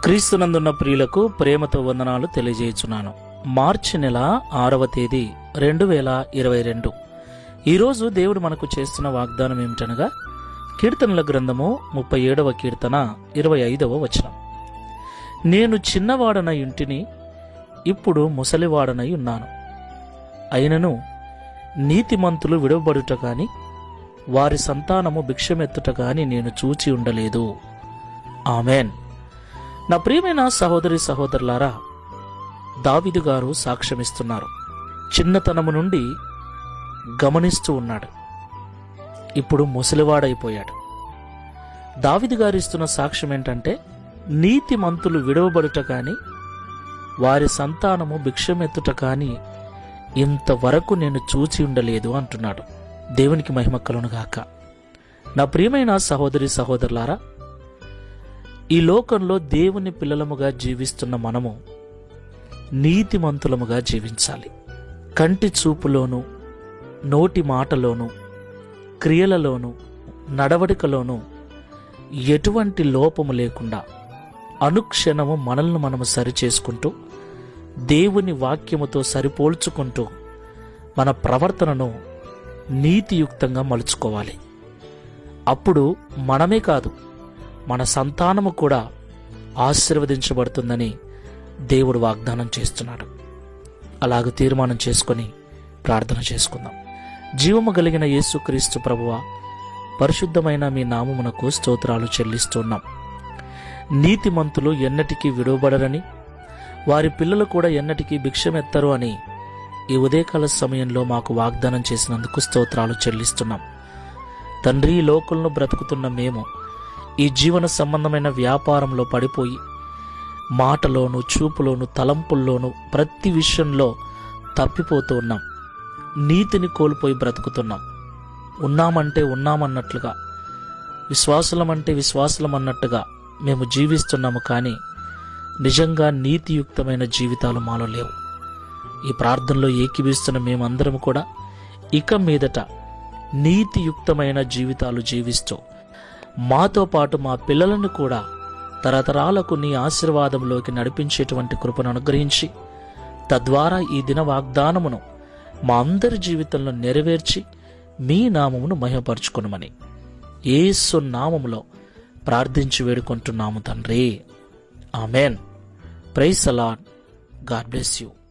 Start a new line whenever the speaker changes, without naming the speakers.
క్రీస్తునందున్న ప్రియులకు ప్రేమతో వందనాలు తెలియజేయుచున్నాను మార్చి నెల ఆరవ తేదీ రెండు వేల ఇరవై రెండు ఈరోజు దేవుడు మనకు చేస్తున్న వాగ్దానం ఏమిటనగా కీర్తనల గ్రంథము ముప్పై ఏడవ కీర్తన ఇరవై ఐదవ వచనం నేను చిన్నవాడనై ఇంటిని ఇప్పుడు ముసలివాడనై ఉన్నాను అయినను నీతిమంతులు విడవబడుట గాని వారి సంతానము భిక్షమెత్తుట గాని నేను చూచి ఉండలేదు ఆమెన్ నా ప్రియమైన సహోదరి సహోదరులారా దావిదు గారు సాక్ష్యమిస్తున్నారు చిన్నతనము నుండి గమనిస్తూ ఉన్నాడు ఇప్పుడు ముసలివాడైపోయాడు దావిదు గారు ఇస్తున్న సాక్ష్యం ఏంటంటే నీతిమంతులు విడవబడుట కాని వారి సంతానము భిక్షమెత్తుట కాని ఇంతవరకు నేను చూచి ఉండలేదు అంటున్నాడు దేవునికి మహిమ కలునుగాక నా ప్రియమైన సహోదరి సహోదరులారా ఈ లోకంలో దేవుని పిల్లలముగా జీవిస్తున్న మనము నీతిమంతులముగా జీవించాలి కంటి చూపులోను నోటి మాటలోను క్రియలలోను నడవడికలోను ఎటువంటి లోపము లేకుండా అనుక్షణము మనల్ని మనము సరిచేసుకుంటూ దేవుని వాక్యముతో సరిపోల్చుకుంటూ మన ప్రవర్తనను నీతియుక్తంగా మలుచుకోవాలి అప్పుడు మనమే కాదు మన సంతానము కూడా ఆశీర్వదించబడుతుందని దేవుడు వాగ్దానం చేస్తున్నాడు అలాగ తీర్మానం చేసుకొని ప్రార్థన చేసుకుందాం జీవము కలిగిన యేసుక్రీస్తు ప్రభువ పరిశుద్ధమైన మీ నామమునకు స్తోత్రాలు చెల్లిస్తున్నాం నీతిమంతులు ఎన్నటికీ విడువబడరని వారి పిల్లలు కూడా ఎన్నటికీ భిక్షమెత్తరు అని ఈ ఉదయకాల సమయంలో మాకు వాగ్దానం చేసినందుకు స్తోత్రాలు చెల్లిస్తున్నాం తండ్రి ఈ లోకంలో బ్రతుకుతున్న మేము ఈ జీవన సంబంధమైన వ్యాపారంలో పడిపోయి మాటలోను చూపులోను తలంపుల్లోను ప్రతి విషయంలో తప్పిపోతూ ఉన్నాం నీతిని కోల్పోయి బ్రతుకుతున్నాం ఉన్నామంటే ఉన్నామన్నట్లుగా విశ్వాసులమంటే విశ్వాసులం అన్నట్టుగా మేము జీవిస్తున్నాము కానీ నిజంగా నీతియుక్తమైన జీవితాలు మాలో లేవు ఈ ప్రార్థనలో ఏకీభిస్తున్న మేమందరం కూడా ఇక మీదట నీతియుక్తమైన జీవితాలు జీవిస్తూ మాతో పాటు మా పిల్లలను కూడా తరతరాలకు నీ ఆశీర్వాదంలోకి నడిపించేటువంటి కృపను అనుగ్రహించి తద్వారా ఈ దిన వాగ్దానమును మా అందరి జీవితంలో నెరవేర్చి మీ నామమును మహిమపరుచుకునమని ఏసు నామములో ప్రార్థించి వేడుకుంటున్నాము తండ్రి amen praise the lord God bless you